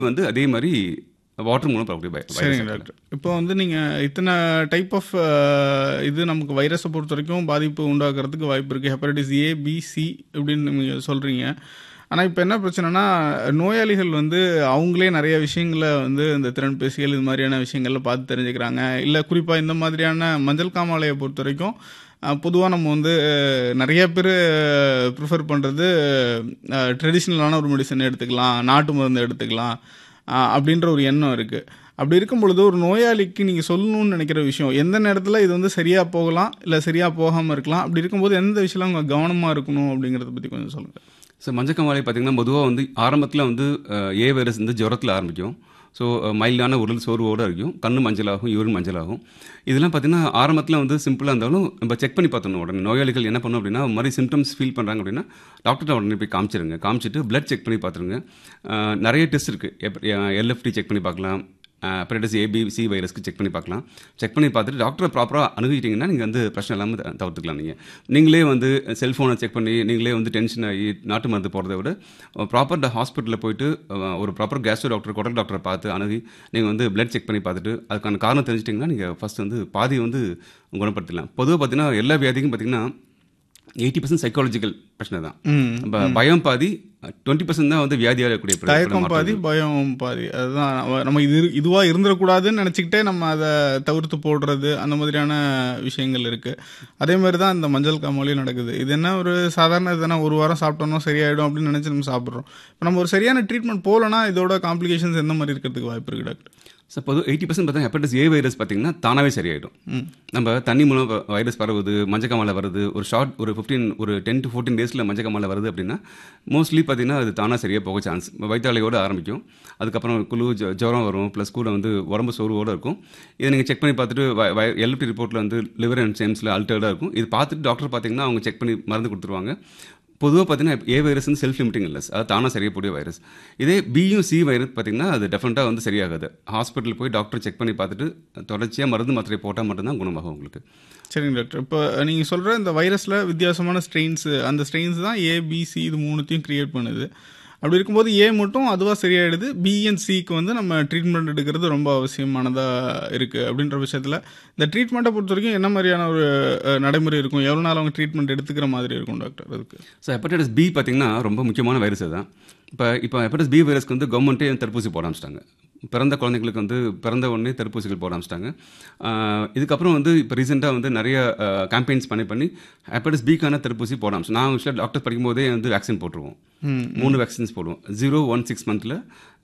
வந்து அதே மாதிரி வாட்டர் மூலம் பரவக்கூடிய வை- சரிங்க வைரஸ் டாக்டர் இப்போ வந்து நீங்கள் இத்தனை டைப் ஆஃப் இது நமக்கு வைரஸை பொறுத்த வரைக்கும் பாதிப்பு உண்டாக்குறதுக்கு வாய்ப்பு இருக்குது ஹெப்படைட்டிஸ் ஏ பி சி இப்படின்னு நீங்கள் சொல்கிறீங்க ஆனால் இப்போ என்ன பிரச்சனைனா நோயாளிகள் வந்து அவங்களே நிறைய விஷயங்களை வந்து இந்த திறன்பேசிகள் இது மாதிரியான விஷயங்கள்ல பார்த்து தெரிஞ்சுக்கிறாங்க இல்லை குறிப்பாக இந்த மாதிரியான மஞ்சள் காமாலையை பொறுத்த வரைக்கும் பொதுவாக நம்ம வந்து அஹ், நிறைய பேர் ப்ரிஃபர் பண்ணுறது ட்ரெடிஷ்னலான ஒரு மெடிசன் எடுத்துக்கலாம் நாட்டு மருந்து எடுத்துக்கலாம் அஹ், அப்படின்ற ஒரு எண்ணம் இருக்குது அப்படி இருக்கும் பொழுது ஒரு நோயாளிக்கு நீங்கள் சொல்லணும்னு நினைக்கிற விஷயம் எந்த நேரத்தில் இது வந்து சரியாக போகலாம் இல்லை சரியாக போகாமல் இருக்கலாம் அப்படி இருக்கும்போது எந்த விஷயம் அவங்க கவனமாக இருக்கணும் அப்படிங்கிறத பற்றி கொஞ்சம் சொல்லுங்கள் ஸோ மஞ்சக்காமலை பார்த்தீங்கன்னா பொதுவாக வந்து ஆரம்பத்தில் வந்து அஹ், ஏ வைரஸ் வந்து ஜுரத்தில் ஆரம்பிக்கும் ஸோ மைல்டான உடல் சோர்வோடு இருக்கும் கண்ணு மஞ்சளாகும் யூரின் மஞ்சளாகும் இதெல்லாம் பார்த்தீங்கன்னா ஆரம்பத்தில் வந்து சிம்பிளாக இருந்தாலும் நம்ம செக் பண்ணி பார்த்தோம் உடனே நோயாளிகள் என்ன பண்ணும் அப்படின்னா ஒரு மாதிரி சிம்டம்ஸ் ஃபீல் பண்ணுறாங்க அப்படின்னா டாக்டர்கிட்ட உடனே போய் காமிச்சிருங்க காமிச்சிட்டு பிளட் செக் பண்ணி பார்த்துருங்க அஹ், நிறைய டெஸ்ட் இருக்குது எல்எஃப்டி செக் பண்ணி பார்க்கலாம் ஹெப்படைட்டிஸ் ஏபிசி வைரஸ்க்கு செக் பண்ணி பார்க்கலாம் செக் பண்ணி பார்த்துட்டு டாக்டரை ப்ராப்பராக அணுகிட்டீங்கன்னா நீங்கள் வந்து பிரச்சனை இல்லாமல் த- தவிர்த்துக்கலாம் நீங்கள் நீங்களே வந்து செல்ஃபோனை செக் பண்ணி நீங்களே வந்து டென்ஷன் ஆகி நாட்டு மருந்து போகிறத விட ப்ராப்பர் ஹாஸ்பிட்டலில் போயிட்டு அஹ், ஒரு ப்ராப்பர் கேஸ்ட்ரோ டாக்டர் குடல் டாக்டரை பார்த்து அணுகி நீங்கள் வந்து பிளட் செக் பண்ணி பார்த்துட்டு அதுக்கான காரணம் தெரிஞ்சிட்டிங்கன்னா நீங்கள் ஃபஸ்ட் வந்து பாதி வந்து குணப்படுத்திடலாம் பொதுவாக பார்த்தீங்கன்னா எல்லா வியாதிக்கும் பார்த்தீங்கன்னா எயிட்டி பர்சன்ட் சைக்காலஜிக்கல் பிரச்சனை தான் நம்ம பயம் பாதி டுவெண்ட்டி பர்சன்ட் தான் வந்து வியாதியாக இருக்கக்கூடிய பிர- தயக்கம் மாற்றங்கள். பாதி பயம் பாதி அதுதான் நம்ம- நம்ம இது இதுவாக இருந்துடக்கூடாதுன்னு நினச்சிக்கிட்டே நம்ம அதை தவிர்த்து போடுறது அந்த மாதிரியான விஷயங்கள் இருக்குது அதே மாதிரி தான் இந்த மஞ்சள் காமாலையும் நடக்குது இது என்ன ஒரு சாதாரண இதுனா ஒரு வாரம் சாப்பிட்டோம்னா சரியாயிடும் அப்படின்னு நினச்சி நம்ம சாப்பிட்றோம் இப்போ நம்ம ஒரு சரியான ட்ரீட்மெண்ட் போகலன்னா இதோட காம்ப்ளிகேஷன்ஸ் எந்த மாதிரி இருக்கிறதுக்கு வாய்ப்பு இருக்குது டாக்டர் ஸோ பொது எயிட்டி பர்சன்ட் பார்த்தா ஹெப்படைட்டிஸ் ஏ வைரஸ் பார்த்தீங்கன்னா தானாகவே சரியாயிடும் நம்ம தண்ணி மூலம் வ- வைரஸ் பரவுது மஞ்சக்காமலை வருது ஒரு ஷார்ட் ஒரு ஃபிஃப்டீன் ஒரு டென் டு ஃபோர்டீன் டேஸில் மஞ்சக்காமலை வருது அப்படின்னா மோஸ்ட்லி பார்த்தீங்கன்னா அது தானாக சரியாக போக சான்ஸ் வயிற்றாலையோடு ஆரம்பிக்கும் அதுக்கப்புறம் குழு ஜ- ஜுரம் வரும் ப்ளஸ் கூட வந்து உடம்பு சோர்வோடு இருக்கும் இதை நீங்கள் செக் பண்ணி பார்த்துட்டு எல்பி ரிப்போர்ட்டில் வந்து லிவர் அண்ட் சேம்ஸில் அல்டர்டாக இருக்கும் இது பார்த்துட்டு டாக்டர் பார்த்தீங்கன்னா அவங்க செக் பண்ணி மருந்து கொடுத்துருவாங்க பொதுவாக பார்த்தீங்கன்னா ஏ வைரஸ் வந்து செல்ஃப் லிமிட்டிங் இல்லஸ் அது தானாக சரியக்கூடிய வைரஸ் இதே பியும் சி வைரஸ் பார்த்தீங்கன்னா அது டெஃபினட்டாக வந்து சரியாகாது ஹாஸ்பிட்டல் போய் டாக்டர் செக் பண்ணி பார்த்துட்டு தொடர்ச்சியாக மருந்து மாத்திரை போட்டால் மட்டும்தான் குணமாகும் உங்களுக்கு சரிங்க டாக்டர் இப்போ நீங்கள் சொல்கிற இந்த வைரஸில் வித்தியாசமான ஸ்ட்ரெயின்ஸு அந்த ஸ்ட்ரெயின்ஸ் தான் ஏ பிசி இது மூணுத்தையும் கிரியேட் பண்ணுது அப்படி இருக்கும்போது ஏ மட்டும் அதுவாக சரியாயிடுது பி அண்ட் சிக்கு வந்து நம்ம ட்ரீட்மெண்ட் எடுக்கிறது ரொம்ப அவசியமானதாக இருக்குது அப்படின்ற விஷயத்தில் இந்த ட்ரீட்மெண்ட்டை பொறுத்த வரைக்கும் என்ன மாதிரியான ஒரு அஹ், நடைமுறை இருக்கும் எவ்வளோ நாள் அவங்க ட்ரீட்மெண்ட் எடுத்துக்கிற மாதிரி இருக்கும் டாக்டர் அதுக்கு ஸோ ஹெப்படைட்டிஸ் பி பார்த்தீங்கன்னா ரொம்ப முக்கியமான வைரஸ் தான் இப்போ இப்போ ஹெப்படைட்டிஸ் பி வைரஸ்க்கு வந்து கவர்மெண்ட்டே தடுப்பூசி போட ஆரம்பிச்சிட்டாங்க பிறந்த குழந்தைங்களுக்கு வந்து பிறந்த உடனே தடுப்பூசிகள் போட ஆரம்பிச்சிட்டாங்க ஆஹ் இதுக்கப்புறம் வந்து இப்போ ரீசெண்டாக வந்து நிறைய கேம்பெயின்ஸ் பண்ணி பண்ணி ஹெப்படைட்டிஸ் பிக்கான தடுப்பூசி போட ஆரம்பிச்சு நான் ஆக்சுவலாக டாக்டர் படிக்கும்போதே வந்து வேக்சின் போட்டுருவோம் மூணு வேக்சின்ஸ் போடுவோம் ஜீரோ ஒன் சிக்ஸ் மந்த்தில்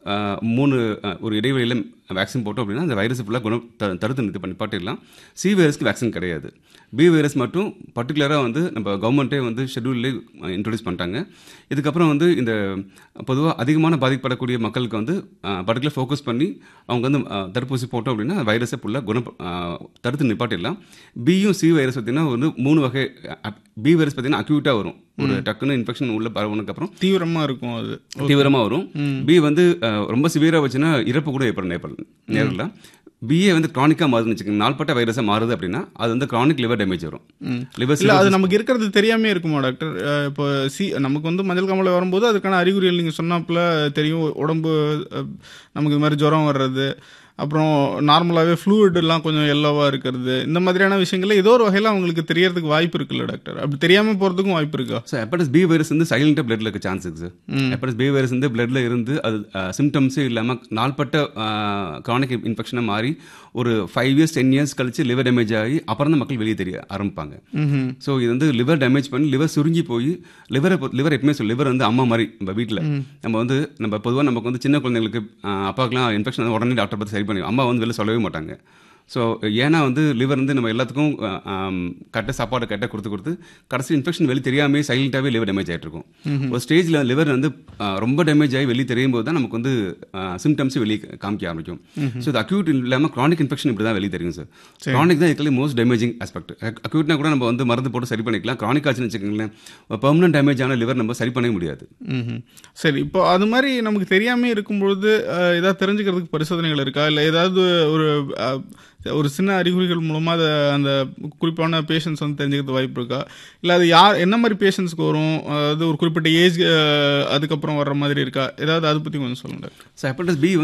மூணு அஹ், ஒரு இடைவெளியில் வேக்சின் போட்டோம் அப்படின்னா அந்த வைரஸ் ஃபுல்லாக குணம் த- தடுத்து நிறுத்தி பண்ணி பாட்டிடலாம் சி வைரஸ்க்கு வேக்சின் கிடையாது பி வைரஸ் மட்டும் பர்டிகுலராக வந்து நம்ம கவர்மெண்ட்டே வந்து ஷெட்யூல்லே இன்ட்ரடியூஸ் பண்ணிட்டாங்க இதுக்கப்புறம் வந்து இந்த பொதுவாக அதிகமான பாதிக்கப்படக்கூடிய மக்களுக்கு வந்து பர்டிகுலர் ஃபோக்கஸ் பண்ணி அவங்க வந்து அஹ், தடுப்பூசி போட்டோம் அப்படின்னா வைரஸை ஃபுல்லாக குணம் அஹ், தடுத்து நிப்பாட்டிடலாம் பியும் சி வைரஸ் பார்த்தீங்கன்னா வந்து மூணு வகை பி வைரஸ் பார்த்தீங்கன்னா அக்யூட்டாக வரும் ஒரு டக்குன்னு இன்ஃபெக்ஷன் உள்ள பரவுனதுக்கு அப்புறம் தீவிரமாக இருக்கும் அது தீவிரமாக வரும் பி வந்து அஹ், ரொம்ப சிவியராக வச்சுன்னா இறப்பு கூட ஏற்படும் நேரில் நேரில் பிஏ வந்து க்ரானிக்காக மாறுதுன்னு வச்சுக்கோங்க நாள்பட்ட வைரஸாக மாறுது அப்படின்னா அது வந்து க்ரானிக் லிவர் டேமேஜ் வரும் லிவர் இல்லை அது நமக்கு இருக்கிறது தெரியாமே இருக்குமா டாக்டர் அஹ் இப்போ சி நமக்கு வந்து மஞ்சள் காமாலை வரும்போது அதுக்கான அறிகுறிகள் நீங்கள் சொன்னாப்புல தெரியும் உடம்பு அஹ், நமக்கு இது மாதிரி ஜுரம் வர்றது அப்புறம் நார்மலாகவே ஃப்ளூயிடெல்லாம் கொஞ்சம் எல்லோவாக இருக்கிறது இந்த மாதிரியான விஷயங்கள்ல ஏதோ ஒரு வகையில் அவங்களுக்கு தெரியறதுக்கு வாய்ப்பு இருக்குல்ல டாக்டர் அப்படி தெரியாமல் போகிறதுக்கும் வாய்ப்பு இருக்கா ஸோ ஹெப்படைட்டிஸ் பி வைரஸ் வந்து சைலண்டாக பிளட்ல இருக்க சான்ஸ் இருக்குது சார் ஹெப்படைட்டிஸ் பி வைரஸ் வந்து பிளட்ல இருந்து அது சிம்டம்ஸே இல்லாமல் நாள்பட்ட க்ரானிக் இன்ஃபெக்ஷனாக மாறி ஒரு ஃபைவ் இயர்ஸ் டென் இயர்ஸ் கழிச்சு லிவர் டேமேஜ் ஆகி அப்புறம் தான் மக்கள் வெளியே தெரிய ஆரம்பிப்பாங்க ஸோ இது வந்து லிவர் டேமேஜ் பண்ணி லிவர் சுருங்கி போய் லிவரை லிவர் எப்பவுமே சொல்லு லிவர் வந்து அம்மா மாதிரி நம்ம வீட்டில் நம்ம வந்து நம்ம பொதுவாக நமக்கு வந்து சின்ன குழந்தைங்களுக்கு ஆஹ், அப்பாவுக்குலாம் இன்ஃபெக்ஷன் உடனே டாக்டர் பார்த்து சரி பண்ணி அம்மா வந்து வெளில சொல்லவே மாட்டாங்க ஸோ ஏன்னா வந்து லிவர் வந்து நம்ம எல்லாத்துக்கும் அஹ், ஆம், கரெக்டாக சாப்பாடு கரெக்டாக கொடுத்து கொடுத்து கடைசி இன்ஃபெக்ஷன் வெளியே தெரியாமே சைலண்டாகவே லிவர் டேமேஜ் ஆகிட்டு இருக்கும் ஒரு ஸ்டேஜில் லிவர் வந்து அஹ், ரொம்ப டேமேஜ் ஆகி வெளியே தெரியும் போது தான் நமக்கு வந்து சிம்டம்ஸ் வெளியே காமிக்க ஆரம்பிக்கும் ஸோ இது அக்யூட் இல்லாமல் க்ரானிக் இன்ஃபெக்ஷன் இப்படி தான் வெளியே தெரியும் சார் க்ரானிக் தான் இதுல மோஸ்ட் டேமேஜிங் ஆஸ்பெக்ட் அக்யூட்னா கூட நம்ம வந்து மருந்து போட்டு சரி பண்ணிக்கலாம் க்ரானிக் ஆச்சுன்னு வச்சுக்கோங்களேன் பெர்மனன்ட் டேமேஜ் ஆன லிவர் நம்ம சரி பண்ணவே முடியாது ம்ஹும். சரி இப்போ அது மாதிரி நமக்கு தெரியாமல் இருக்கும்பொழுது அஹ், ஏதாவது தெரிஞ்சுக்கிறதுக்கு பரிசோதனைகள் இருக்கா இல்லை ஏதாவது ஒரு அஹ், ஒரு சின்ன அறிகுறிகள் மூலமாக அதை அந்த குறிப்பான பேஷண்ட்ஸ் வந்து தெரிஞ்சுக்கிறது வாய்ப்பு இருக்கா இல்லை அது யார் என்ன மாதிரி பேஷண்ட்ஸ்க்கு வரும் அதாவது ஒரு குறிப்பிட்ட ஏஜ் அதுக்கப்புறம் வர்ற மாதிரி இருக்கா ஏதாவது அதை பற்றி கொஞ்சம் சொல்லுங்கள் ஸோ ஹெப்படைட்டிஸ் பி